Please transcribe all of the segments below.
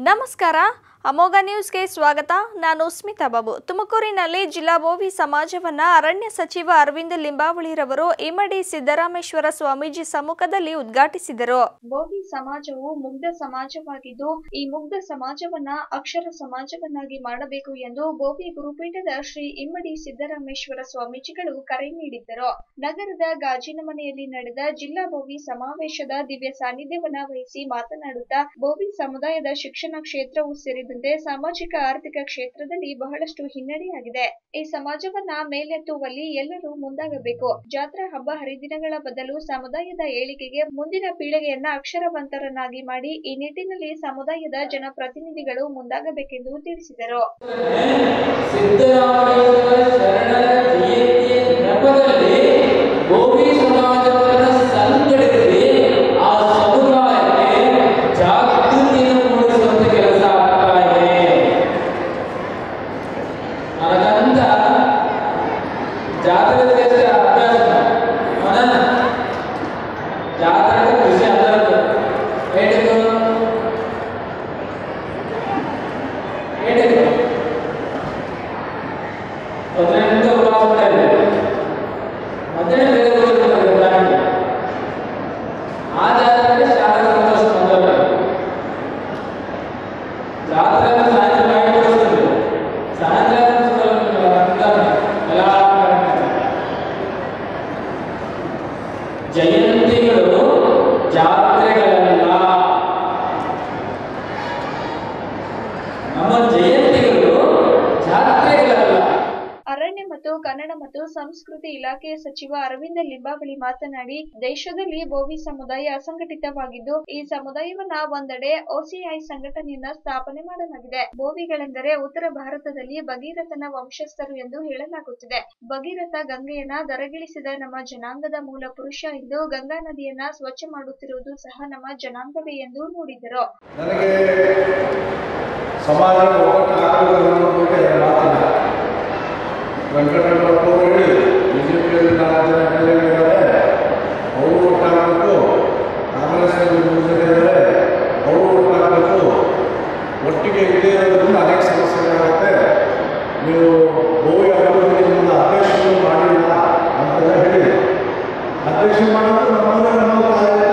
ನಮಸ್ಕಾರ ಅಮೋಘ ನ್ಯೂಸ್ಗೆ ಸ್ವಾಗತ ನಾನು ಸ್ಮಿತಾ ಬಾಬು ತುಮಕೂರಿನಲ್ಲಿ ಜಿಲ್ಲಾ ಬೋವಿ ಸಮಾಜವನ್ನ ಅರಣ್ಯ ಸಚಿವ ಅರವಿಂದ ಲಿಂಬಾವಳಿರವರು ಇಮ್ಮಡಿ ಸಿದ್ದರಾಮೇಶ್ವರ ಸ್ವಾಮೀಜಿ ಸಮ್ಮುಖದಲ್ಲಿ ಉದ್ಘಾಟಿಸಿದರು ಬೋವಿ ಸಮಾಜವು ಮುಗ್ಧ ಸಮಾಜವಾಗಿದ್ದು ಈ ಮುಗ್ಧ ಸಮಾಜವನ್ನ ಅಕ್ಷರ ಸಮಾಜವನ್ನಾಗಿ ಮಾಡಬೇಕು ಎಂದು ಬೋವಿ ಗುರುಪೀಠದ ಶ್ರೀ ಇಮ್ಮಡಿ ಸಿದ್ದರಾಮೇಶ್ವರ ಸ್ವಾಮೀಜಿಗಳು ಕರೆ ನೀಡಿದ್ದರು ನಗರದ ಗಾಜಿನ ಮನೆಯಲ್ಲಿ ನಡೆದ ಜಿಲ್ಲಾ ಬೋವಿ ಸಮಾವೇಶದ ದಿವ್ಯ ಸಾನ್ನಿಧ್ಯವನ್ನ ವಹಿಸಿ ಮಾತನಾಡುತ್ತಾ ಬೋವಿ ಸಮುದಾಯದ ಶಿಕ್ಷಣ ಕ್ಷೇತ್ರವು ಸೇರಿದಂತೆ ಸಾಮಾಜಿಕ ಆರ್ಥಿಕ ಕ್ಷೇತ್ರದಲ್ಲಿ ಬಹಳಷ್ಟು ಹಿನ್ನಡೆಯಾಗಿದೆ ಈ ಸಮಾಜವನ್ನ ಮೇಲೆತ್ತುವಲ್ಲಿ ಎಲ್ಲರೂ ಮುಂದಾಗಬೇಕು ಜಾತ್ರಾ ಹಬ್ಬ ಹರಿದಿನಗಳ ಬದಲು ಸಮುದಾಯದ ಏಳಿಗೆಗೆ ಮುಂದಿನ ಪೀಳಿಗೆಯನ್ನ ಅಕ್ಷರವಂತರನ್ನಾಗಿ ಮಾಡಿ ಈ ನಿಟ್ಟಿನಲ್ಲಿ ಸಮುದಾಯದ ಜನಪ್ರತಿನಿಧಿಗಳು ಮುಂದಾಗಬೇಕೆಂದು ತಿಳಿಸಿದರು ಸಿದ್ದರಾಮಯ್ಯ ಶರಣರ ಜಯಂತಿಯ ನೆಪದಲ್ಲಿ ಗೋಪಿ ಸಮಾಜವನ್ನು ಸಂಘಟಿಸಿ ಆ ಸಮುದಾಯಕ್ಕೆ ಜಾಗೃತಿಯನ್ನು ಮೂಡಿಸುವಂತ ಕೆಲಸ ಆಗ್ತಾ ಇದೆ ಅದಕ್ಕಂತ ಜಾತ್ರೆ ಅಭ್ಯಾಸ ಮನನ ಜಾತ್ರೆ ಕೃಷಿ ಅದರದ್ದು ಹೇಳಿದ್ರು ಹೇಳಿದ್ರು ಹದಿನೆಂಟು ಉಪವಾಸ ಇದೆ ಹದಿನೆಂಟು ಬೇರೆ ಹೋಗಿರ್ತಾರೆ ಉದಾಹರಣೆ ಆ ಜಾತ್ರೆಗೆ ಶಾಲಾ ಸಂತೋಷ ಬಂದವರು ಜಾತ್ರೆ ಸಾಯಂಕಾಲ ಮಾಡಿ ಕೊಡಿಸ್ತಾರೆ ಸಾಯಂಕಾಲ ಎಲ್ಲ ಜಯಂತಿಗಳು ಜಾತ್ರೆಗಳಲ್ಲ ನಮ್ಮ ಜಯಂತಿಗಳು ಜಾತ್ರೆಗಳಲ್ಲ ಅರಣ್ಯ ಮತ್ತು ಕನ್ನಡ ಮತ್ತು ಸಂಸ್ಕೃತಿ ಇಲಾಖೆಯ ಸಚಿವ ಅರವಿಂದ ಲಿಂಬಾವಳಿ ಮಾತನಾಡಿ ದೇಶದಲ್ಲಿ ಬೋವಿ ಸಮುದಾಯ ಅಸಂಘಟಿತವಾಗಿದ್ದು ಈ ಸಮುದಾಯವನ್ನ ಒಂದೆಡೆ ಒಸಿಐ ಸಂಘಟನೆಯನ್ನ ಸ್ಥಾಪನೆ ಮಾಡಲಾಗಿದೆ ಬೋವಿಗಳೆಂದರೆ ಉತ್ತರ ಭಾರತದಲ್ಲಿ ಭಗೀರಥನ ವಂಶಸ್ಥರು ಎಂದು ಹೇಳಲಾಗುತ್ತಿದೆ ಭಗೀರಥ ಗಂಗೆಯನ್ನ ದರಗಿಳಿಸಿದ ನಮ್ಮ ಜನಾಂಗದ ಮೂಲ ಪುರುಷ ಎಂದು ಗಂಗಾ ನದಿಯನ್ನ ಸ್ವಚ್ಛ ಮಾಡುತ್ತಿರುವುದು ಸಹ ನಮ್ಮ ಜನಾಂಗವೇ ಎಂದು ನುಡಿದರು ನನಗೆ ಸಮಾಜ ಒಗ್ಗಟ್ಟು ಹಾಕುವುದರ ಬಗ್ಗೆ ಮಾತಿಲ್ಲ ವೆಂಕಟರಮಣಪ್ಪ ಅವರು ಹೇಳಿ ಬಿ ಜೆ ಪಿಯಲ್ಲಿ ನಾಲ್ಕು ಜನ ಎಮ್ ಎಲ್ ಎಗಳಿದ್ದಾರೆ ಅವರು ಒಟ್ಟಾಗಬೇಕು ಕಾಂಗ್ರೆಸ್ನಲ್ಲಿ ಮೂರು ಜನ ಇದ್ದಾರೆ ಅವರು ಒಟ್ಟಾಗಬೇಕು ಒಟ್ಟಿಗೆ ಇದ್ದೇ ಇರೋದ್ರಿಂದ ಅನೇಕ ಸಮಸ್ಯೆಗಳಾಗುತ್ತೆ ನೀವು ಗೋವಿ ಅಭಿವೃದ್ಧಿ ನಿಮ್ಮ ಅಧ್ಯಕ್ಷರು ಮಾಡಿಲ್ಲ ಅಂತೆಲ್ಲ ಹೇಳಿ ಅಧ್ಯಕ್ಷ ಮಾಡೋದು ನಮ್ಮದೇ ನಮ್ಮ ಕಾರ್ಯ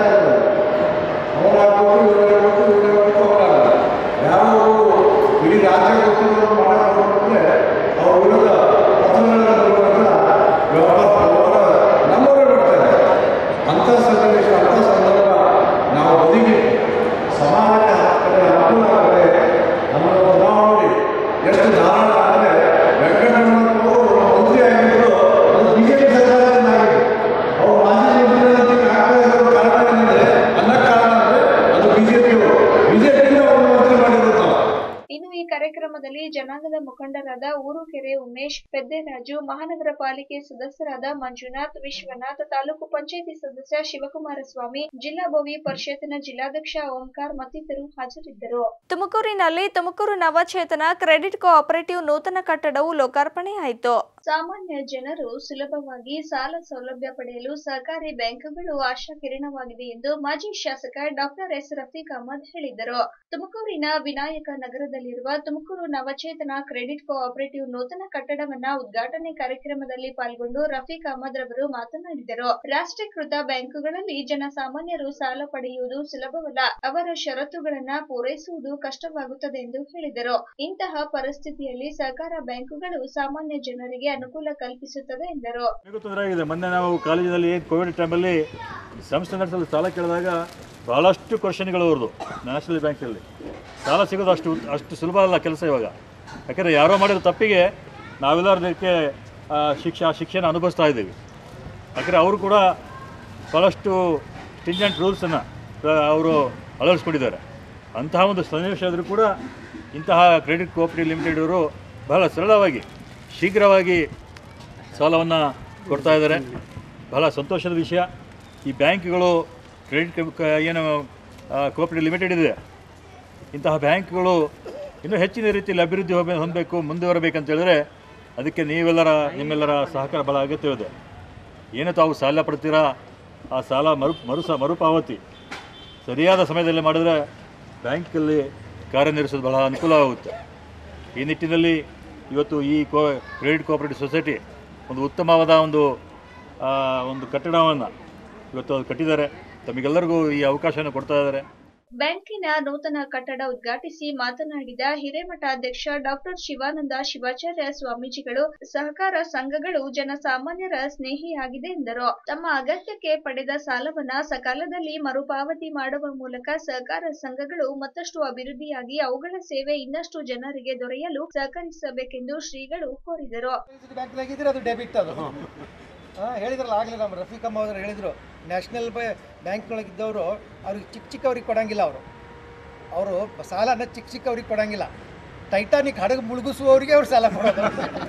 ಅವರಾಗಬೇಕು ಇವರಾಗಬೇಕು ಇವರಾಗಬೇಕು ಅವರಾಗಬೇಕು ಯಾರು ಇಡೀ ರಾಜ್ಯ ಗೊತ್ತಿರೋರು ಮಾಡೋದ್ರೆ ಅವ್ರ ವಿರುದ್ಧ ಪತ್ರಗಳನ್ನು ಬರುವಂಥ ವ್ಯವಹಾರ ವ್ಯವಹಾರ ನಮ್ಮವರೇ ಮಾಡ್ತಾರೆ ಅಂಥ ಸನ್ನಿವೇಶ ಅಂಥ ಸಂದರ್ಭ ನಾವು ಬದಿಗೆ ಸಮಾಜಕ್ಕೆ ಹಾಕಿದ್ರೆ ಅನುಕೂಲ ಆಗುತ್ತೆ ನಮ್ಮ ನಾವು ನೋಡಿ ಎಷ್ಟು ಧಾರಣ ಅಂದರೆ ವೆಂಕಟರಮಣಪ್ಪವರು ಮಂತ್ರಿ ಆಗಿದ್ರು ಅದು ಬಿ ಜೆ ಪಿ ಸರ್ಕಾರದಿಂದ ಆಗಿದೆ ಅವ್ರು ಮಾಜಿ ಮುಖ್ಯಮಂತ್ರಿ ಆಗ್ತಾ ಇರೋ ಕಾರಣ ಏನಿದೆ ಅನ್ನಕ್ಕೆ ಕಾರಣ ಅಂದರೆ ಅದು ಬಿ ಜೆ ಪಿಯವರು ಬಿ ಜೆ ಪಿಯಿಂದ ಅವ್ರನ್ನ ಮಂತ್ರಿ ಮಾಡಿರೋದು ನಾವು ಇನ್ನು ಈ ಕಾರ್ಯಕ್ರಮದಲ್ಲಿ ಜನಾಂಗದ ಮುಖಂಡರಾದ ಊರುಕೆರೆ ಉಮೇಶ್ ಪೆದ್ದೆರಾಜು ಮಹಾನಗರ ಪಾಲಿಕೆ ಸದಸ್ಯರಾದ ಮಂಜುನಾಥ್ ವಿಶ್ವನಾಥ್ ತಾಲೂಕು ಪಂಚಾಯಿತಿ ಸದಸ್ಯ ಶಿವಕುಮಾರ ಸ್ವಾಮಿ ಜಿಲ್ಲಾ ಬೋವಿ ಪರಿಷತ್ತಿನ ಜಿಲ್ಲಾಧ್ಯಕ್ಷ ಓಂಕಾರ್ ಮತ್ತಿತರರು ಹಾಜರಿದ್ದರು ತುಮಕೂರಿನಲ್ಲಿ ತುಮಕೂರು ನವಚೇತನ ಕ್ರೆಡಿಟ್ ಕೋಆಪರೇಟಿವ್ ನೂತನ ಕಟ್ಟಡವು ಲೋಕಾರ್ಪಣೆಯಾಯಿತು ಸಾಮಾನ್ಯ ಜನರು ಸುಲಭವಾಗಿ ಸಾಲ ಸೌಲಭ್ಯ ಪಡೆಯಲು ಸಹಕಾರಿ ಬ್ಯಾಂಕ್ಗಳು ಆಶಾ ಕಿರಣವಾಗಿದೆ ಎಂದು ಮಾಜಿ ಶಾಸಕ ಡಾಕ್ಟರ್ ಎಸ್ ರಫೀಕ್ ಅಹಮದ್ ಹೇಳಿದರು ತುಮಕೂರಿನ ವಿನಾಯಕ ನಗರದಲ್ಲಿರುವ ತುಮಕೂರು ನವಚೇತನ ಕ್ರೆಡಿಟ್ ಕೋಆಪರೇಟಿವ್ ನೂತನ ಕಟ್ಟಡವನ್ನ ಉದ್ಘಾಟನೆ ಕಾರ್ಯಕ್ರಮದಲ್ಲಿ ಪಾಲ್ಗೊಂಡು ರಫೀಕ್ ಅಹಮದ್ ರವರು ಮಾತನಾಡಿದರು ರಾಷ್ಟ್ರೀಕೃತ ಬ್ಯಾಂಕುಗಳಲ್ಲಿ ಜನಸಾಮಾನ್ಯರು ಸಾಲ ಪಡೆಯುವುದು ಸುಲಭವಲ್ಲ ಅವರ ಷರತ್ತುಗಳನ್ನ ಪೂರೈಸುವುದು ಕಷ್ಟವಾಗುತ್ತದೆ ಎಂದು ಹೇಳಿದರು ಇಂತಹ ಪರಿಸ್ಥಿತಿಯಲ್ಲಿ ಸಹಕಾರ ಬ್ಯಾಂಕುಗಳು ಸಾಮಾನ್ಯ ಜನರಿಗೆ ಅನುಕೂಲ ಕಲ್ಪಿಸುತ್ತದೆ ಎಂದರು ನನಗೂ ತೊಂದರೆ ಆಗಿದೆ ಮೊನ್ನೆ ನಾವು ಕಾಲೇಜಿನಲ್ಲಿ ಕೋವಿಡ್ ಟೈಮಲ್ಲಿ ಸಂಸ್ಥೆ ನಡೆಸಲು ಸಾಲ ಕೇಳಿದಾಗ ಭಾಳಷ್ಟು ಕ್ವಶನ್ಗಳು ಅವ್ರದ್ದು ನ್ಯಾಷನಲ್ ಬ್ಯಾಂಕಲ್ಲಿ ಸಾಲ ಸಿಗೋದು ಅಷ್ಟು ಅಷ್ಟು ಸುಲಭ ಅಲ್ಲ ಕೆಲಸ ಇವಾಗ ಯಾಕಂದರೆ ಯಾರೋ ಮಾಡಿರೋ ತಪ್ಪಿಗೆ ನಾವೆಲ್ಲರೂ ಅದಕ್ಕೆ ಆ, ಶಿಕ್ಷೆ ಆ ಶಿಕ್ಷೆನ ಅನುಭವಿಸ್ತಾ ಇದ್ದೀವಿ ಯಾಕಂದರೆ ಅವರು ಕೂಡ ಭಾಳಷ್ಟು ಸ್ಟಿಂಜೆಂಟ್ ರೂಲ್ಸನ್ನು ಅವರು ಅಳವಡಿಸ್ಕೊಂಡಿದ್ದಾರೆ ಅಂತಹ ಒಂದು ಸನ್ನಿವೇಶ ಆದರೂ ಕೂಡ ಇಂತಹ ಕ್ರೆಡಿಟ್ ಕೋಆಪರೇಟಿವ್ ಲಿಮಿಟೆಡ್ ಅವರು ಬಹಳ ಸರಳವಾಗಿ ಶೀಘ್ರವಾಗಿ ಸಾಲವನ್ನು ಕೊಡ್ತಾ ಇದ್ದಾರೆ ಬಹಳ ಸಂತೋಷದ ವಿಷಯ ಈ ಬ್ಯಾಂಕ್ಗಳು ಕ್ರೆಡಿಟ್ ಏನು ಕೋಆಪರೇಟಿವ್ ಲಿಮಿಟೆಡ್ ಇದೆ ಇಂತಹ ಬ್ಯಾಂಕ್ಗಳು ಇನ್ನೂ ಹೆಚ್ಚಿನ ರೀತಿಯಲ್ಲಿ ಅಭಿವೃದ್ಧಿ ಹೋಗ ಹೊಂದಬೇಕು ಮುಂದುವರಬೇಕಂತ ಹೇಳಿದ್ರೆ ಅದಕ್ಕೆ ನೀವೆಲ್ಲರ ನಿಮ್ಮೆಲ್ಲರ ಸಹಕಾರ ಭಾಳ ಅಗತ್ಯವಿದೆ ಏನು ತಾವು ಸಾಲ ಪಡ್ತೀರಾ ಆ ಸಾಲ ಮರು ಮರು ಸ ಮರುಪಾವತಿ ಸರಿಯಾದ ಸಮಯದಲ್ಲಿ ಮಾಡಿದ್ರೆ ಬ್ಯಾಂಕಲ್ಲಿ ಕಾರ್ಯನಿರ್ವಹಿಸೋದು ಬಹಳ ಅನುಕೂಲವಾಗುತ್ತೆ ಈ ನಿಟ್ಟಿನಲ್ಲಿ ಇವತ್ತು ಈ ಕೋ ಕ್ರೆಡಿಟ್ ಕೋಆಪರೇಟಿವ್ ಸೊಸೈಟಿ ಒಂದು ಉತ್ತಮವಾದ ಒಂದು ಆ, ಒಂದು ಕಟ್ಟಡವನ್ನು ಇವತ್ತು ಅದು ಕಟ್ಟಿದ್ದಾರೆ ತಮಗೆಲ್ಲರಿಗೂ ಈ ಅವಕಾಶನ ಕೊಡ್ತಾ ಇದ್ದಾರೆ ಬ್ಯಾಂಕಿನ ನೂತನ ಕಟ್ಟಡ ಉದ್ಘಾಟಿಸಿ ಮಾತನಾಡಿದ ಹಿರೇಮಠ ಅಧ್ಯಕ್ಷ ಡಾಕ್ಟರ್ ಶಿವಾನಂದ ಶಿವಾಚಾರ್ಯ ಸ್ವಾಮೀಜಿಗಳು ಸಹಕಾರ ಸಂಘಗಳು ಜನಸಾಮಾನ್ಯರ ಸ್ನೇಹಿಯಾಗಿದೆ ಎಂದರು ತಮ್ಮ ಅಗತ್ಯಕ್ಕೆ ಪಡೆದ ಸಾಲವನ್ನ ಸಕಾಲದಲ್ಲಿ ಮರುಪಾವತಿ ಮಾಡುವ ಮೂಲಕ ಸಹಕಾರ ಸಂಘಗಳು ಮತ್ತಷ್ಟು ಅಭಿವೃದ್ಧಿಯಾಗಿ ಅವುಗಳ ಸೇವೆ ಇನ್ನಷ್ಟು ಜನರಿಗೆ ದೊರೆಯಲು ಸಹಕರಿಸಬೇಕೆಂದು ಶ್ರೀಗಳು ಕೋರಿದರು ಬ್ಯಾಂಕ್ನಾಗಿದ್ರೆ ಅದು ಡೆಬಿಟ್ ಅದು ಹಾಂ ಹೇಳಿದ್ರಲ್ಲ ಆಗಲೇ ನಮ್ಮ ರಫೀಕಮ್ಮ ಅವರು ಹೇಳಿದರು ನ್ಯಾಷನಲ್ ಬ್ಯಾಂಕ್ನೊಳಗಿದ್ದವರು ಅವ್ರಿಗೆ ಚಿಕ್ಕ ಚಿಕ್ಕವ್ರಿಗೆ ಕೊಡಂಗಿಲ್ಲ ಅವರು ಅವರು ಸಾಲನ ಚಿಕ್ಕ ಚಿಕ್ಕವ್ರಿಗೆ ಕೊಡಂಗಿಲ್ಲ ಟೈಟಾನಿಕ್ ಹಡಗು ಮುಳುಗಿಸುವವರಿಗೆ ಅವ್ರು ಸಾಲ ಕೊಡೋದು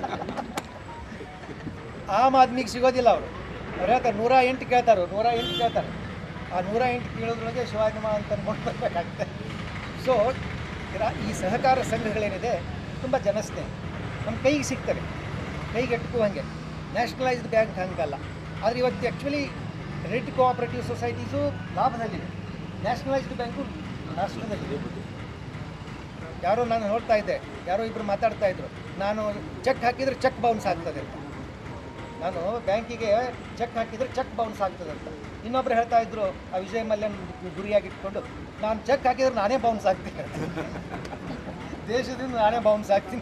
ಆಮ್ ಆದ್ಮಿಗೆ ಸಿಗೋದಿಲ್ಲ ಅವರು ಅವ್ರು ಹೇಳ್ತಾರೆ ನೂರ ಎಂಟು ಕೇಳ್ತಾರೆ ನೂರ ಎಂಟು ಕೇಳ್ತಾರೆ ಆ ನೂರ ಎಂಟು ಕೇಳೋದ್ರೊಳಗೆ ಶಿವಾಜಿಮ ಅಂತ ನೋಡ್ಬೇಕಾಗುತ್ತೆ ಸೊ ಈ ಸಹಕಾರ ಸಂಘಗಳೇನಿದೆ ತುಂಬ ಜನಸ್ನೇಹಿ ನಮ್ಮ ಕೈಗೆ ಸಿಗ್ತವೆ ಕೈಗೆ ಎಟ್ಕುವಂಗೆ ನ್ಯಾಷನಲೈಸ್ಡ್ ಬ್ಯಾಂಕ್ ಹಂಗಲ್ಲ ಆದರೆ ಇವತ್ತು ಆ್ಯಕ್ಚುಲಿ ಕ್ರೆಡಿಟ್ ಕೋಆಪರೇಟಿವ್ ಸೊಸೈಟೀಸು ಲಾಭದಲ್ಲಿದೆ ನ್ಯಾಷನಲೈಸ್ಡ್ ಬ್ಯಾಂಕು ನಷ್ಟದಲ್ಲಿದೆ ಯಾರೋ ನಾನು ನೋಡ್ತಾ ಇದ್ದೆ ಯಾರೋ ಇಬ್ಬರು ಮಾತಾಡ್ತಾ ಇದ್ರು ನಾನು ಚೆಕ್ ಹಾಕಿದರೆ ಚೆಕ್ ಬೌನ್ಸ್ ಆಗ್ತದೆ ಅಂತ ನಾನು ಬ್ಯಾಂಕಿಗೆ ಚೆಕ್ ಹಾಕಿದರೆ ಚೆಕ್ ಬೌನ್ಸ್ ಆಗ್ತದೆ ಅಂತ ಇನ್ನೊಬ್ರು ಹೇಳ್ತಾ ಇದ್ರು ಆ ವಿಜಯ್ ಮಲ್ಯನ್ ಗುರಿಯಾಗಿಟ್ಕೊಂಡು ನಾನು ಚೆಕ್ ಹಾಕಿದ್ರೆ ನಾನೇ ಬೌನ್ಸ್ ಆಗ್ತೀನಿ ಅಂತ. ದೇಶದಿಂದ ನಾನೇ ಬೌನ್ಸ್ ಆಗ್ತೀನಿ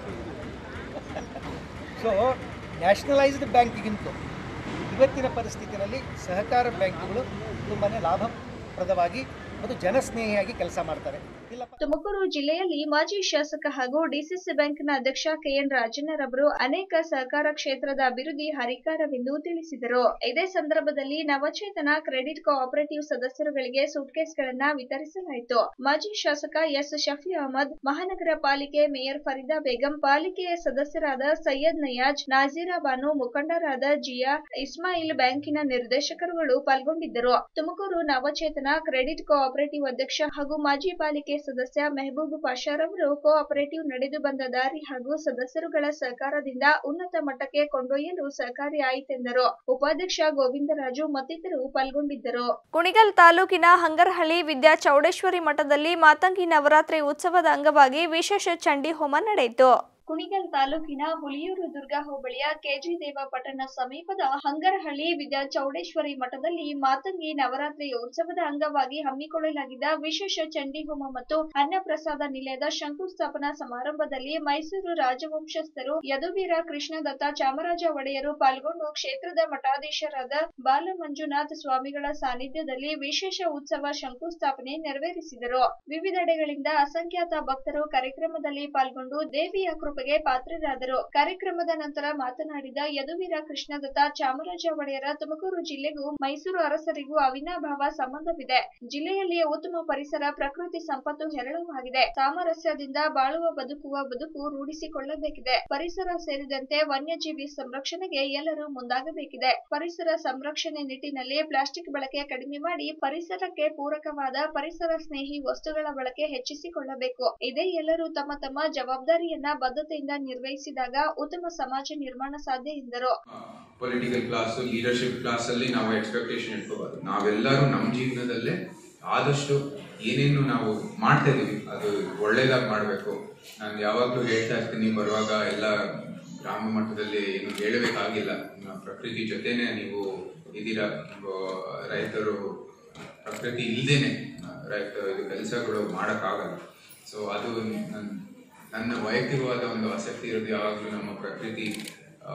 ಸೊ ನ್ಯಾಷನಲೈಸ್ಡ್ ಬ್ಯಾಂಕಿಗಿಂತ ಇವತ್ತಿನ ಪರಿಸ್ಥಿತಿಯಲ್ಲಿ ಸಹಕಾರ ಬ್ಯಾಂಕುಗಳು ತುಂಬಾ ಲಾಭಪ್ರದವಾಗಿ ಮತ್ತು ಜನಸ್ನೇಹಿಯಾಗಿ ಕೆಲಸ ಮಾಡ್ತಾರೆ ಇಲ್ಲಪ್ಪ ತುಮಕೂರು ಜಿಲ್ಲೆಯಲ್ಲಿ ಮಾಜಿ ಶಾಸಕ ಹಾಗೂ ಡಿಸಿಸಿ ಬ್ಯಾಂಕ್ನ ಅಧ್ಯಕ್ಷ ಕೆಎನ್ ರಾಜಣ್ಣರವರು ಅನೇಕ ಸಹಕಾರ ಕ್ಷೇತ್ರದ ಅಭಿವೃದ್ಧಿ ಹರಿಕಾರವೆಂದು ತಿಳಿಸಿದರು ಇದೇ ಸಂದರ್ಭದಲ್ಲಿ ನವಚೇತನ ಕ್ರೆಡಿಟ್ ಕೋಆಪರೇಟಿವ್ ಸದಸ್ಯರುಗಳಿಗೆ ಸೂಟ್ಕೇಸ್ಗಳನ್ನ ವಿತರಿಸಲಾಯಿತು ಮಾಜಿ ಶಾಸಕ ಎಸ್ ಶಫಿ ಅಹಮದ್ ಮಹಾನಗರ ಪಾಲಿಕೆ ಮೇಯರ್ ಫರೀದಾ ಬೇಗಂ ಪಾಲಿಕೆಯ ಸದಸ್ಯರಾದ ಸೈಯದ್ ನಯಾಜ್ ನಾಜೀರಾ ಬಾನು ಮುಖಂಡರಾದ ಜಿಯಾ ಇಸ್ಮಾಯಿಲ್ ಬ್ಯಾಂಕಿನ ನಿರ್ದೇಶಕರುಗಳು ಪಾಲ್ಗೊಂಡಿದ್ದರು ತುಮಕೂರು ನವಚೇತನ ಕ್ರೆಡಿಟ್ ಕೋಆಪರೇಟಿವ್ ಅಧ್ಯಕ್ಷ ಹಾಗೂ ಮಾಜಿ ಪಾಲಿಕೆ ಸದಸ್ಯ ಮೆಹಬೂಬ್ ಪಾಷಾರವರು ಕೋಆಪರೇಟಿವ್ ನಡೆದು ಬಂದ ದಾರಿ ಹಾಗೂ ಸದಸ್ಯರುಗಳ ಸಹಕಾರದಿಂದ ಉನ್ನತ ಮಟ್ಟಕ್ಕೆ ಕೊಂಡೊಯ್ಯಲು ಸಹಕಾರಿ ಆಯಿತೆಂದರು ಉಪಾಧ್ಯಕ್ಷ ಗೋವಿಂದರಾಜು ಮತ್ತಿತರರು ಪಾಲ್ಗೊಂಡಿದ್ದರು ಕುಣಿಗಲ್ ತಾಲೂಕಿನ ಹಂಗರಹಳ್ಳಿ ವಿದ್ಯಾ ಚೌಡೇಶ್ವರಿ ಮಠದಲ್ಲಿ ಮಾತಂಗಿ ನವರಾತ್ರಿ ಉತ್ಸವದ ಅಂಗವಾಗಿ ವಿಶೇಷ ಚಂಡಿ ಹೋಮ ನಡೆಯಿತು ಕುಣಿಗಲ್ ತಾಲೂಕಿನ ಹುಲಿಯೂರು ದುರ್ಗಾ ಹೋಬಳಿಯ ಕೆಜಿ ದೇವ ಪಟ್ಟಣ ಸಮೀಪದ ಹಂಗರಹಳ್ಳಿ ವಿದ್ಯಾ ಚೌಡೇಶ್ವರಿ ಮಠದಲ್ಲಿ ಮಾತಂಗಿ ನವರಾತ್ರಿ ಉತ್ಸವದ ಅಂಗವಾಗಿ ಹಮ್ಮಿಕೊಳ್ಳಲಾಗಿದ್ದ ವಿಶೇಷ ಚಂಡಿ ಹೋಮ ಮತ್ತು ಅನ್ನಪ್ರಸಾದ ನಿಲಯದ ಶಂಕುಸ್ಥಾಪನಾ ಸಮಾರಂಭದಲ್ಲಿ ಮೈಸೂರು ರಾಜವಂಶಸ್ಥರು ಯದುವೀರ ಕೃಷ್ಣದತ್ತ ಚಾಮರಾಜ ಒಡೆಯರು ಪಾಲ್ಗೊಂಡು ಕ್ಷೇತ್ರದ ಮಠಾಧೀಶರಾದ ಬಾಲ ಮಂಜುನಾಥ್ ಸ್ವಾಮಿಗಳ ಸಾನ್ನಿಧ್ಯದಲ್ಲಿ ವಿಶೇಷ ಉತ್ಸವ ಶಂಕುಸ್ಥಾಪನೆ ನೆರವೇರಿಸಿದರು ವಿವಿಧೆಡೆಗಳಿಂದ ಅಸಂಖ್ಯಾತ ಭಕ್ತರು ಕಾರ್ಯಕ್ರಮದಲ್ಲಿ ಪಾಲ್ಗೊಂಡು ದೇವಿಯ ಕೃಪೆಗೆ ಪಾತ್ರರಾದರು ಕಾರ್ಯಕ್ರಮದ ನಂತರ ಮಾತನಾಡಿದ ಯದುವೀರ ಕೃಷ್ಣದತ್ತ ಚಾಮರಾಜ ಒಡೆಯರ ತುಮಕೂರು ಜಿಲ್ಲೆಗೂ ಮೈಸೂರು ಅರಸರಿಗೂ ಅವಿನಾಭಾವ ಸಂಬಂಧವಿದೆ ಜಿಲ್ಲೆಯಲ್ಲಿ ಉತ್ತಮ ಪರಿಸರ ಪ್ರಕೃತಿ ಸಂಪತ್ತು ಹೇರಳವಾಗಿದೆ ಸಾಮರಸ್ಯದಿಂದ ಬಾಳುವ ಬದುಕುವ ಬದುಕು ರೂಢಿಸಿಕೊಳ್ಳಬೇಕಿದೆ ಪರಿಸರ ಸೇರಿದಂತೆ ವನ್ಯಜೀವಿ ಸಂರಕ್ಷಣೆಗೆ ಎಲ್ಲರೂ ಮುಂದಾಗಬೇಕಿದೆ ಪರಿಸರ ಸಂರಕ್ಷಣೆ ನಿಟ್ಟಿನಲ್ಲಿ ಪ್ಲಾಸ್ಟಿಕ್ ಬಳಕೆ ಕಡಿಮೆ ಮಾಡಿ ಪರಿಸರಕ್ಕೆ ಪೂರಕವಾದ ಪರಿಸರ ಸ್ನೇಹಿ ವಸ್ತುಗಳ ಬಳಕೆ ಹೆಚ್ಚಿಸಿಕೊಳ್ಳಬೇಕು ಇದೇ ಎಲ್ಲರೂ ತಮ್ಮ ತಮ್ಮ ಜವಾಬ್ದಾರಿಯನ್ನ ಬದ್ಧತೆಯಿಂದ ನಿರ್ವಹಿಸಿದಾಗ ಉತ್ತಮ ಸಮಾಜ ನಿರ್ಮಾಣ ಸಾಧ್ಯ ಎಂದರು ಪೊಲಿಟಿಕಲ್ ಕ್ಲಾಸ್ ಲೀಡರ್ಶಿಪ್ ಕ್ಲಾಸ್ ಅಲ್ಲಿ ನಾವು ಎಕ್ಸ್ಪೆಕ್ಟೇಷನ್ ಇಟ್ಕೋಬಾರ್ದು ನಾವೆಲ್ಲರೂ ನಮ್ಮ ಜೀವನದಲ್ಲೇ ಆದಷ್ಟು ಏನೇನು ನಾವು ಮಾಡ್ತಾ ಇದೀವಿ ಅದು ಒಳ್ಳೇದಾಗಿ ಮಾಡಬೇಕು ನಾನು ಯಾವಾಗಲೂ ಹೇಳ್ತಾ ಇರ್ತೀನಿ ಬರುವಾಗ ಎಲ್ಲ ಗ್ರಾಮ ಮಟ್ಟದಲ್ಲಿ ಏನು ಹೇಳಬೇಕಾಗಿಲ್ಲ ನಿಮ್ಮ ಪ್ರಕೃತಿ ಜೊತೆನೆ ನೀವು ಇದ್ದೀರಾ ನೀವು ರೈತರು ಪ್ರಕೃತಿ ಇಲ್ಲದೇನೆ ರೈತ ಇದು ಕೆಲಸಗಳು ಮಾಡೋಕ್ಕಾಗಲ್ಲ ಸೊ ಅದು ನನ್- ನನ್ನ ವೈಯಕ್ತಿಕವಾದ ಒಂದು ಆಸಕ್ತಿ ಇರೋದು ಯಾವಾಗಲೂ ನಮ್ಮ ಪ್ರಕೃತಿ ಆ,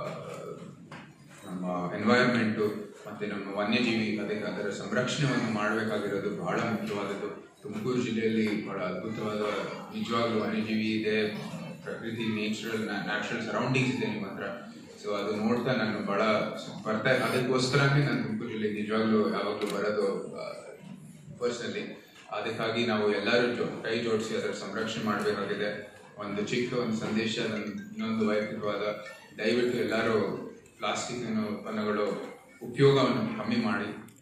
ನಮ್ಮ ಎನ್ವೈರನ್ಮೆಂಟು ಮತ್ತು ನಮ್ಮ ವನ್ಯಜೀವಿ ಅದಕ್ಕೆ ಅದರ ಸಂರಕ್ಷಣೆಯನ್ನು ಮಾಡಬೇಕಾಗಿರೋದು ಬಹಳ ಮುಖ್ಯವಾದದ್ದು ತುಮಕೂರು ಜಿಲ್ಲೆಯಲ್ಲಿ ಬಹಳ ಅದ್ಭುತವಾದ ನಿಜವಾಗ್ಲೂ ವನ್ಯಜೀವಿ ಇದೆ ಪ್ರಕೃತಿ ನೇಚರಲ್ ನ್ಯಾಚುರಲ್ ಸರೌಂಡಿಂಗ್ಸ್ ಇದೆ ನಿಮ್ಮ ಹತ್ರ ಸೊ ಅದು ನೋಡ್ತಾ ನಾನು ಬಹಳ ಬರ್ತಾ ಅದಕ್ಕೋಸ್ಕರನೇ ನಾನು ತುಮಕೂರು ಜಿಲ್ಲೆಗೆ ನಿಜವಾಗ್ಲೂ ಯಾವಾಗಲೂ ಬರೋದು ಪರ್ಸನಲಿ ಅದಕ್ಕಾಗಿ ನಾವು ಎಲ್ಲರೂ ಜೊ ಕೈ ಜೋಡಿಸಿ ಅದರ ಸಂರಕ್ಷಣೆ ಮಾಡಬೇಕಾಗಿದೆ ಒಂದು ಚಿಕ್ಕ ಒಂದು ಸಂದೇಶ ನನ್ನ ಇನ್ನೊಂದು ವೈಯಕ್ತಿಕವಾದ ದಯವಿಟ್ಟು ಎಲ್ಲರೂ ಪ್ಲಾಸ್ಟಿಕ್ ಉತ್ಪನ್ನಗಳು ಉಪಯೋಗವನ್ನು ಕಮ್ಮಿ ಮಾಡಿ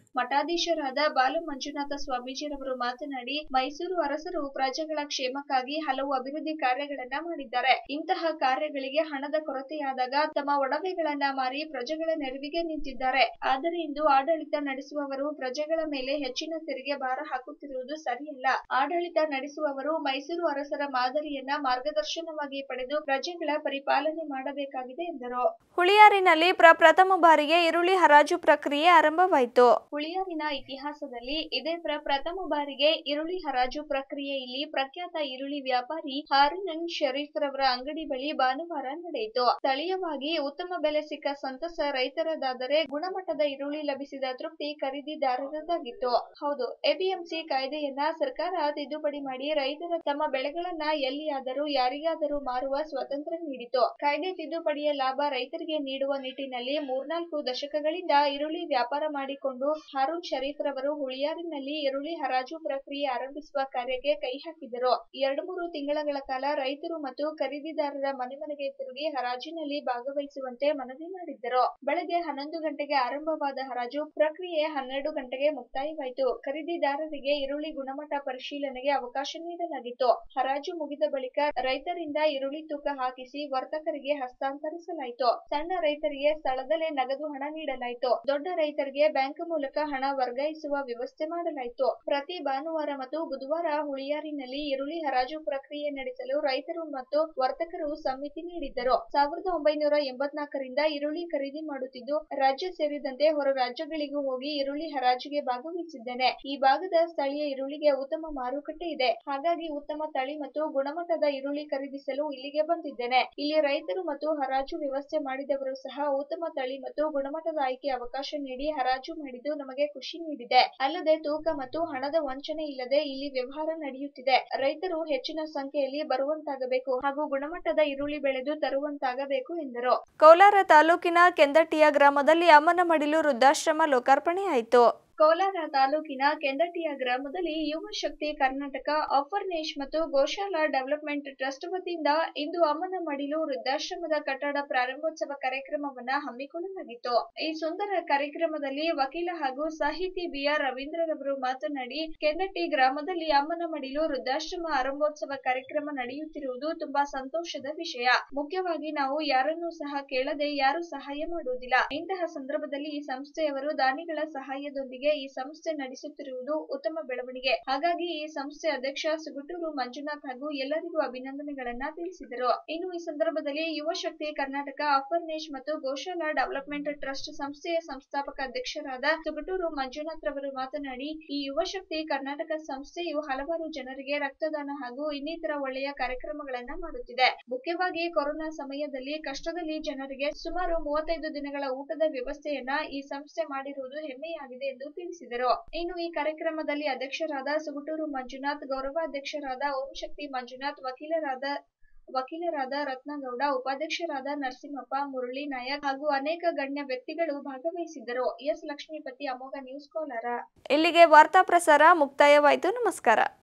ಮಠಾಧೀಶರಾದ ಬಾಲು ಮಂಜುನಾಥ ಸ್ವಾಮೀಜಿರವರು ಮಾತನಾಡಿ ಮೈಸೂರು ಅರಸರು ಪ್ರಜೆಗಳ ಕ್ಷೇಮಕ್ಕಾಗಿ ಹಲವು ಅಭಿವೃದ್ಧಿ ಕಾರ್ಯಗಳನ್ನ ಮಾಡಿದ್ದಾರೆ ಇಂತಹ ಕಾರ್ಯಗಳಿಗೆ ಹಣದ ಕೊರತೆಯಾದಾಗ ತಮ್ಮ ಒಡವೆಗಳನ್ನ ಮಾರಿ ಪ್ರಜೆಗಳ ನೆರವಿಗೆ ನಿಂತಿದ್ದಾರೆ ಆದರೆ ಇಂದು ಆಡಳಿತ ನಡೆಸುವವರು ಪ್ರಜೆಗಳ ಮೇಲೆ ಹೆಚ್ಚಿನ ತೆರಿಗೆ ಭಾರ ಹಾಕುತ್ತಿರುವುದು ಸರಿಯಲ್ಲ ಆಡಳಿತ ನಡೆಸುವವರು ಮೈಸೂರು ಅರಸರ ಮಾದರಿಯನ್ನ ಮಾರ್ಗದರ್ಶನವಾಗಿ ಪಡೆದು ಪ್ರಜೆಗಳ ಪರಿಪಾಲನೆ ಮಾಡಬೇಕಾಗಿದೆ ಎಂದರು ಹುಳಿಯಾರಿನಲ್ಲಿ ಪ್ರಪ್ರಥಮ ಬಾರಿಗೆ ಈರುಳ್ಳಿ ಹರಾಜು ಪ್ರಕ್ರಿಯೆ ಆರಂಭವಾಯಿತು ಹುಳಿಯಾರಿನ ಇತಿಹಾಸದಲ್ಲಿ ಇದೇ ಪ್ರ ಪ್ರಥಮ ಬಾರಿಗೆ ಈರುಳ್ಳಿ ಹರಾಜು ಪ್ರಕ್ರಿಯೆ ಇಲ್ಲಿ ಪ್ರಖ್ಯಾತ ಈರುಳ್ಳಿ ವ್ಯಾಪಾರಿ ಹಾರೂನ್ ಶರೀಫ್ ರವರ ಅಂಗಡಿ ಬಳಿ ಭಾನುವಾರ ನಡೆಯಿತು ಸ್ಥಳೀಯವಾಗಿ ಉತ್ತಮ ಬೆಲೆ ಸಿಕ್ಕ ಸಂತಸ ರೈತರದಾದರೆ ಗುಣಮಟ್ಟದ ಈರುಳ್ಳಿ ಲಭಿಸಿದ ತೃಪ್ತಿ ಖರೀದಿದಾರರದಾಗಿತ್ತು ಹೌದು ಎಪಿಎಂಸಿ ಕಾಯ್ದೆಯನ್ನ ಸರ್ಕಾರ ತಿದ್ದುಪಡಿ ಮಾಡಿ ರೈತರ ತಮ್ಮ ಬೆಳೆಗಳನ್ನ ಎಲ್ಲಿಯಾದರೂ ಯಾರಿಗಾದರೂ ಮಾರುವ ಸ್ವಾತಂತ್ರ್ಯ ನೀಡಿತು ಕಾಯ್ದೆ ತಿದ್ದುಪಡಿಯ ಲಾಭ ರೈತರಿಗೆ ನೀಡುವ ನಿಟ್ಟಿನಲ್ಲಿ ಮೂರ್ನಾಲ್ಕು ದಶಕಗಳಿಂದ ಈರುಳ್ಳಿ ವ್ಯಾಪಾರ ಮಾಡಿಕೊಂಡು ಹಾರೂನ್ ಶರೀಫ್ ರವರು ಹುಳಿಯಾರಿನಲ್ಲಿ ಈರುಳ್ಳಿ ಹರಾಜು ಪ್ರಕ್ರಿಯೆ ಆರಂಭಿಸುವ ಕಾರ್ಯಕ್ಕೆ ಕೈ ಹಾಕಿದರು ಎರಡು ಮೂರು ತಿಂಗಳ ಕಾಲ ರೈತರು ಮತ್ತು ಖರೀದಿದಾರರ ಮನೆ ಮನೆಗೆ ತಿರುಗಿ ಹರಾಜಿನಲ್ಲಿ ಭಾಗವಹಿಸುವಂತೆ ಮನವಿ ಮಾಡಿದ್ದರು ಬೆಳಗ್ಗೆ ಹನ್ನೊಂದು ಗಂಟೆಗೆ ಆರಂಭವಾದ ಹರಾಜು ಪ್ರಕ್ರಿಯೆ ಹನ್ನೆರಡು ಗಂಟೆಗೆ ಮುಕ್ತಾಯವಾಯಿತು ಖರೀದಿದಾರರಿಗೆ ಈರುಳ್ಳಿ ಗುಣಮಟ್ಟ ಪರಿಶೀಲನೆಗೆ ಅವಕಾಶ ನೀಡಲಾಗಿತ್ತು ಹರಾಜು ಮುಗಿದ ಬಳಿಕ ರೈತರಿಂದ ಈರುಳ್ಳಿ ತೂಕ ಹಾಕಿಸಿ ವರ್ತಕರಿಗೆ ಹಸ್ತಾಂತರಿಸಲಾಯಿತು ಸಣ್ಣ ರೈತರಿಗೆ ಸ್ಥಳದಲ್ಲೇ ನಗದು ಹಣ ನೀಡಲಾಯಿತು ದೊಡ್ಡ ರೈತರಿಗೆ ಬ್ಯಾಂಕ್ ಮೂಲಕ ಹಣ ವರ್ಗಾಯಿಸುವ ವ್ಯವಸ್ಥೆ ಮಾಡಲಾಯಿತು ಪ್ರತಿ ಭಾನುವಾರ ಮತ್ತು ಬುಧವಾರ ಹುಳಿಯಾರಿನಲ್ಲಿ ಈರುಳ್ಳಿ ಹರಾಜು ಪ್ರಕ್ರಿಯೆ ನಡೆಸಲು ರೈತರು ಮತ್ತು ವರ್ತಕರು ಸಮಿತಿ ನೀಡಿದ್ದರು ಸಾವಿರದ ಒಂಬೈನೂರ ಎಂಬತ್ನಾಲ್ಕರಿಂದ ಈರುಳ್ಳಿ ಖರೀದಿ ಮಾಡುತ್ತಿದ್ದು ರಾಜ್ಯ ಸೇರಿದಂತೆ ಹೊರ ರಾಜ್ಯಗಳಿಗೂ ಹೋಗಿ ಈರುಳ್ಳಿ ಹರಾಜಿಗೆ ಭಾಗವಹಿಸಿದ್ದೇನೆ ಈ ಭಾಗದ ಸ್ಥಳೀಯ ಈರುಳ್ಳಿಗೆ ಉತ್ತಮ ಮಾರುಕಟ್ಟೆ ಇದೆ ಹಾಗಾಗಿ ಉತ್ತಮ ತಳಿ ಮತ್ತು ಗುಣಮಟ್ಟದ ಈರುಳ್ಳಿ ಖರೀದಿಸಲು ಇಲ್ಲಿಗೆ ಬಂದಿದ್ದೇನೆ ಇಲ್ಲಿ ರೈತರು ಮತ್ತು ಹರಾಜು ವ್ಯವಸ್ಥೆ ಮಾಡಿದವರು ಸಹ ಉತ್ತಮ ತಳಿ ಮತ್ತು ಗುಣಮಟ್ಟದ ಆಯ್ಕೆ ಅವಕಾಶ ನೀಡಿ ಹರಾಜು ಮಾಡಿದ್ದು ನಮಗೆ ಖುಷಿ ನೀಡಿದೆ ಅಲ್ಲದೆ ತೂಕ ಮತ್ತು ಹಣದ ವಂಚನೆ ಇಲ್ಲದೆ ಇಲ್ಲಿ ವ್ಯವಹಾರ ನಡೆಯುತ್ತಿದೆ ರೈತರು ಹೆಚ್ಚಿನ ಸಂಖ್ಯೆಯಲ್ಲಿ ಬರುವಂತಾಗಬೇಕು ಹಾಗೂ ಗುಣಮಟ್ಟದ ಈರುಳ್ಳಿ ಬೆಳೆದು ತರುವಂತಾಗಬೇಕು ಎಂದರು ಕೋಲಾರ ತಾಲೂಕಿನ ಕೆಂದಟ್ಟಿಯ ಗ್ರಾಮದಲ್ಲಿ ಅಮ್ಮನ ಮಡಿಲು ವೃದ್ಧಾಶ್ರಮ ಲೋಕಾರ್ಪಣೆಯಾಯಿತು ಕೋಲಾರ ತಾಲೂಕಿನ ಕೆಂದಟ್ಟಿಯ ಗ್ರಾಮದಲ್ಲಿ ಯುವ ಶಕ್ತಿ ಕರ್ನಾಟಕ ಆಫರ್ನೇಶ್ ಮತ್ತು ಗೋಶಾಲಾ ಡೆವಲಪ್ಮೆಂಟ್ ಟ್ರಸ್ಟ್ ವತಿಯಿಂದ ಇಂದು ಅಮ್ಮನ ಮಡಿಲು ವೃದ್ಧಾಶ್ರಮದ ಕಟ್ಟಡ ಪ್ರಾರಂಭೋತ್ಸವ ಕಾರ್ಯಕ್ರಮವನ್ನ ಹಮ್ಮಿಕೊಳ್ಳಲಾಗಿತ್ತು ಈ ಸುಂದರ ಕಾರ್ಯಕ್ರಮದಲ್ಲಿ ವಕೀಲ ಹಾಗೂ ಸಾಹಿತಿ ಬಿಆರ್ ರವೀಂದ್ರರವರು ಮಾತನಾಡಿ ಕೆಂದಟ್ಟಿ ಗ್ರಾಮದಲ್ಲಿ ಅಮ್ಮನ ಮಡಿಲು ವೃದ್ಧಾಶ್ರಮ ಆರಂಭೋತ್ಸವ ಕಾರ್ಯಕ್ರಮ ನಡೆಯುತ್ತಿರುವುದು ತುಂಬಾ ಸಂತೋಷದ ವಿಷಯ ಮುಖ್ಯವಾಗಿ ನಾವು ಯಾರನ್ನೂ ಸಹ ಕೇಳದೆ ಯಾರು ಸಹಾಯ ಮಾಡುವುದಿಲ್ಲ ಇಂತಹ ಸಂದರ್ಭದಲ್ಲಿ ಈ ಸಂಸ್ಥೆಯವರು ದಾನಿಗಳ ಸಹಾಯದೊಂದಿಗೆ ಈ ಸಂಸ್ಥೆ ನಡೆಸುತ್ತಿರುವುದು ಉತ್ತಮ ಬೆಳವಣಿಗೆ ಹಾಗಾಗಿ ಈ ಸಂಸ್ಥೆ ಅಧ್ಯಕ್ಷ ಸುಗುಟೂರು ಮಂಜುನಾಥ್ ಹಾಗೂ ಎಲ್ಲರಿಗೂ ಅಭಿನಂದನೆಗಳನ್ನ ತಿಳಿಸಿದರು ಇನ್ನು ಈ ಸಂದರ್ಭದಲ್ಲಿ ಯುವ ಶಕ್ತಿ ಕರ್ನಾಟಕ ಆಫರ್ನೇಶ್ ಮತ್ತು ಗೋಶಾಲಾ ಡೆವಲಪ್ಮೆಂಟ್ ಟ್ರಸ್ಟ್ ಸಂಸ್ಥೆಯ ಸಂಸ್ಥಾಪಕ ಅಧ್ಯಕ್ಷರಾದ ಸುಗುಟೂರು ಮಂಜುನಾಥ್ ರವರು ಮಾತನಾಡಿ ಈ ಯುವ ಶಕ್ತಿ ಕರ್ನಾಟಕ ಸಂಸ್ಥೆಯು ಹಲವಾರು ಜನರಿಗೆ ರಕ್ತದಾನ ಹಾಗೂ ಇನ್ನಿತರ ಒಳ್ಳೆಯ ಕಾರ್ಯಕ್ರಮಗಳನ್ನ ಮಾಡುತ್ತಿದೆ ಮುಖ್ಯವಾಗಿ ಕೊರೋನಾ ಸಮಯದಲ್ಲಿ ಕಷ್ಟದಲ್ಲಿ ಜನರಿಗೆ ಸುಮಾರು ಮೂವತ್ತೈದು ದಿನಗಳ ಊಟದ ವ್ಯವಸ್ಥೆಯನ್ನ ಈ ಸಂಸ್ಥೆ ಮಾಡಿರುವುದು ಹೆಮ್ಮೆಯಾಗಿದೆ ಎಂದು ತಿಳಿಸಿದರು ಇನ್ನು ಈ ಕಾರ್ಯಕ್ರಮದಲ್ಲಿ ಅಧ್ಯಕ್ಷರಾದ ಸುಗುಟೂರು ಮಂಜುನಾಥ್ ಗೌರವಾಧ್ಯಕ್ಷರಾದ ಓಂ ಶಕ್ತಿ ಮಂಜುನಾಥ್ ವಕೀಲರಾದ ವಕೀಲರಾದ ರತ್ನಗೌಡ ಉಪಾಧ್ಯಕ್ಷರಾದ ನರಸಿಂಹಪ್ಪ ಮುರಳಿ ನಾಯಕ್ ಹಾಗೂ ಅನೇಕ ಗಣ್ಯ ವ್ಯಕ್ತಿಗಳು ಭಾಗವಹಿಸಿದ್ದರು ಎಸ್ ಲಕ್ಷ್ಮೀಪತಿ ಅಮೋಘ ನ್ಯೂಸ್ ಕೋಲಾರ ಇಲ್ಲಿಗೆ ವಾರ್ತಾ ಪ್ರಸಾರ ಮುಕ್ತಾಯವಾಯಿತು ನಮಸ್ಕಾರ